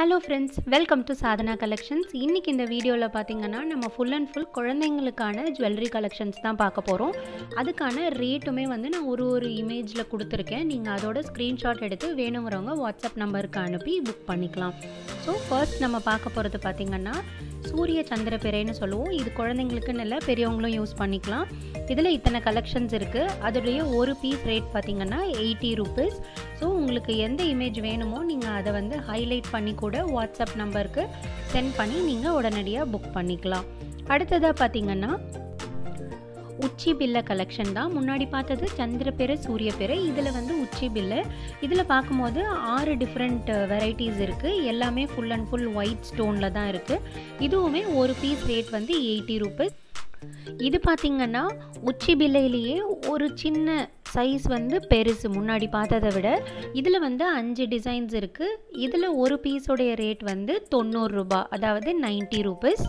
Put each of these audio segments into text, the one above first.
hello friends welcome to Sadhana collections இன்றைக்கி இந்த வீடியோவில் பார்த்தீங்கன்னா நம்ம ஃபுல் அண்ட் ஃபுல் குழந்தைங்களுக்கான ஜுவல்லரி கலெக்ஷன்ஸ் தான் பார்க்க போகிறோம் அதுக்கான ரேட்டுமே வந்து நான் ஒரு ஒரு இமேஜில் கொடுத்துருக்கேன் நீங்கள் அதோட ஸ்க்ரீன்ஷாட் எடுத்து வேணுங்கிறவங்க வாட்ஸ்அப் நம்பருக்கு அனுப்பி புக் பண்ணிக்கலாம் ஸோ ஃபர்ஸ்ட் நம்ம பார்க்க போகிறது பார்த்திங்கன்னா சூரிய சந்திர பிறைன்னு சொல்லுவோம் இது குழந்தைங்களுக்குன்னு இல்லை பெரியவங்களும் யூஸ் பண்ணிக்கலாம் இதில் இத்தனை கலெக்ஷன்ஸ் இருக்குது அதோடைய ஒரு பீஸ் ரேட் பார்த்திங்கன்னா எயிட்டி ருபீஸ் ஸோ உங்களுக்கு எந்த இமேஜ் வேணுமோ நீங்கள் அதை வந்து ஹைலைட் பண்ணி கூட வாட்ஸ்அப் நம்பருக்கு சென்ட் பண்ணி நீங்கள் உடனடியாக புக் பண்ணிக்கலாம் அடுத்ததாக பார்த்தீங்கன்னா உச்சி பில்லை கலெக்ஷன் தான் முன்னாடி பார்த்தது சந்திரபிறை சூரியபிறை இதில் வந்து உச்சி பில்லு இதில் பார்க்கும்போது ஆறு டிஃப்ரெண்ட் வெரைட்டிஸ் இருக்குது எல்லாமே ஃபுல் அண்ட் ஃபுல் ஒயிட் ஸ்டோனில் தான் இருக்குது இதுவுமே ஒரு பீஸ் ரேட் வந்து எயிட்டி ருபீஸ் இது பார்த்திங்கன்னா உச்சி பில்லையிலேயே ஒரு சின்ன சைஸ் வந்து பெருசு முன்னாடி பார்த்ததை விட இதில் வந்து அஞ்சு டிசைன்ஸ் இருக்குது இதில் ஒரு பீஸோடைய ரேட் வந்து தொண்ணூறு ரூபாய் அதாவது நைன்ட்டி ருபீஸ்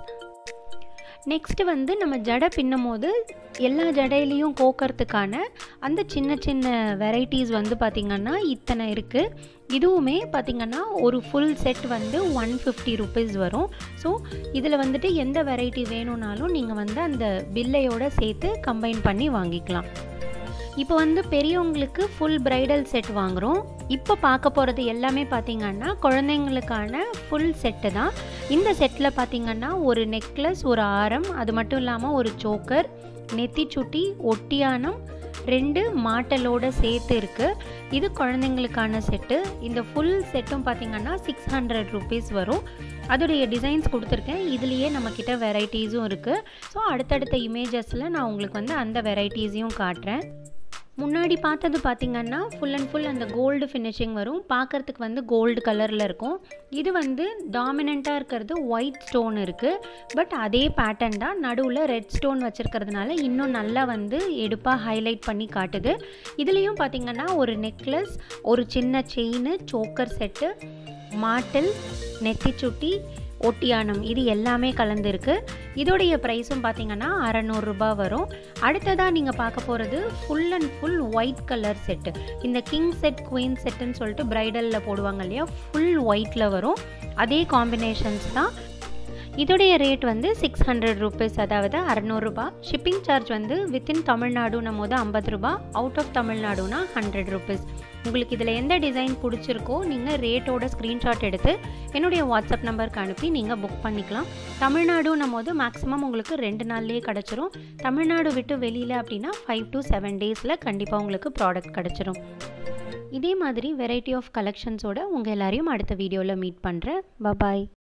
நெக்ஸ்ட்டு வந்து நம்ம ஜடை பின்னும் போது எல்லா ஜடையிலையும் கோக்கறதுக்கான அந்த சின்ன சின்ன வெரைட்டிஸ் வந்து பார்த்திங்கன்னா இத்தனை இருக்குது இதுவுமே பார்த்திங்கன்னா ஒரு ஃபுல் செட் வந்து ஒன் ஃபிஃப்டி ருபீஸ் வரும் ஸோ இதில் வந்துட்டு எந்த வெரைட்டி வேணும்னாலும் நீங்கள் வந்து அந்த பில்லையோட சேர்த்து கம்பைன் பண்ணி வாங்கிக்கலாம் இப்போ வந்து பெரியவங்களுக்கு ஃபுல் பிரைடல் செட் வாங்குகிறோம் இப்போ பார்க்க போகிறது எல்லாமே பார்த்திங்கன்னா குழந்தைங்களுக்கான ஃபுல் செட்டு தான் இந்த செட்டில் பார்த்திங்கன்னா ஒரு நெக்லஸ் ஒரு ஆரம் அது மட்டும் இல்லாமல் ஒரு சோக்கர் நெத்தி சுட்டி ஒட்டியானம் ரெண்டு மாட்டலோட சேர்த்து இருக்குது இது குழந்தைங்களுக்கான செட்டு இந்த ஃபுல் செட்டும் பார்த்திங்கன்னா சிக்ஸ் ஹண்ட்ரட் ருபீஸ் வரும் அதோடைய டிசைன்ஸ் கொடுத்துருக்கேன் இதுலேயே நம்மக்கிட்ட வெரைட்டிஸும் இருக்குது ஸோ அடுத்தடுத்த இமேஜஸில் நான் உங்களுக்கு வந்து அந்த வெரைட்டிஸையும் காட்டுறேன் முன்னாடி பார்த்தது பார்த்திங்கன்னா ஃபுல் அண்ட் ஃபுல் அந்த கோல்டு ஃபினிஷிங் வரும் பார்க்குறதுக்கு வந்து கோல்டு கலரில் இருக்கும் இது வந்து டாமினண்ட்டாக இருக்கிறது ஒயிட் ஸ்டோன் இருக்குது பட் அதே பேட்டர்ன் தான் நடுவில் ரெட் ஸ்டோன் வச்சுருக்கிறதுனால இன்னும் நல்லா வந்து எடுப்பாக ஹைலைட் பண்ணி காட்டுது இதுலேயும் பார்த்திங்கன்னா ஒரு நெக்லஸ் ஒரு சின்ன செயின் சோக்கர் செட்டு மாட்டில் நெத்திச்சுட்டி ஒட்டியானம் இது எல்லாமே கலந்துருக்கு இதோடைய ப்ரைஸும் பார்த்தீங்கன்னா அறநூறுரூபா வரும் அடுத்ததாக நீங்கள் பார்க்க போகிறது full and full white colour set இந்த கிங் செட் குயின் செட்டுன்னு சொல்லிட்டு ப்ரைடலில் போடுவாங்க இல்லையா ஃபுல் ஒயிட்டில் வரும் அதே காம்பினேஷன்ஸ் தான் இதோடைய ரேட் வந்து சிக்ஸ் ஹண்ட்ரட் ருபீஸ் அதாவது அறநூறுபா ஷிப்பிங் சார்ஜ் வந்து வித்தின் தமிழ்நாடுன்னும் போது ஐம்பது ரூபா அவுட் ஆஃப் தமிழ்நாடுனா ஹண்ட்ரட் ருபீஸ் உங்களுக்கு இதில் எந்த டிசைன் பிடிச்சிருக்கோ நீங்கள் ரேட்டோட ஸ்க்ரீன்ஷாட் எடுத்து என்னுடைய வாட்ஸ்அப் நம்பருக்கு அனுப்பி நீங்கள் புக் பண்ணிக்கலாம் தமிழ்நாடுன்னும் போது மேக்ஸிமம் உங்களுக்கு ரெண்டு நாள்லேயே கிடச்சிரும் தமிழ்நாடு விட்டு வெளியில் அப்படின்னா ஃபைவ் டு செவன் டேஸில் கண்டிப்பாக உங்களுக்கு ப்ராடக்ட் கிடச்சிரும் இதே மாதிரி வெரைட்டி ஆஃப் கலெக்ஷன்ஸோட உங்கள் எல்லாரையும் அடுத்த வீடியோவில் மீட் பண்ணுறேன் பபாய்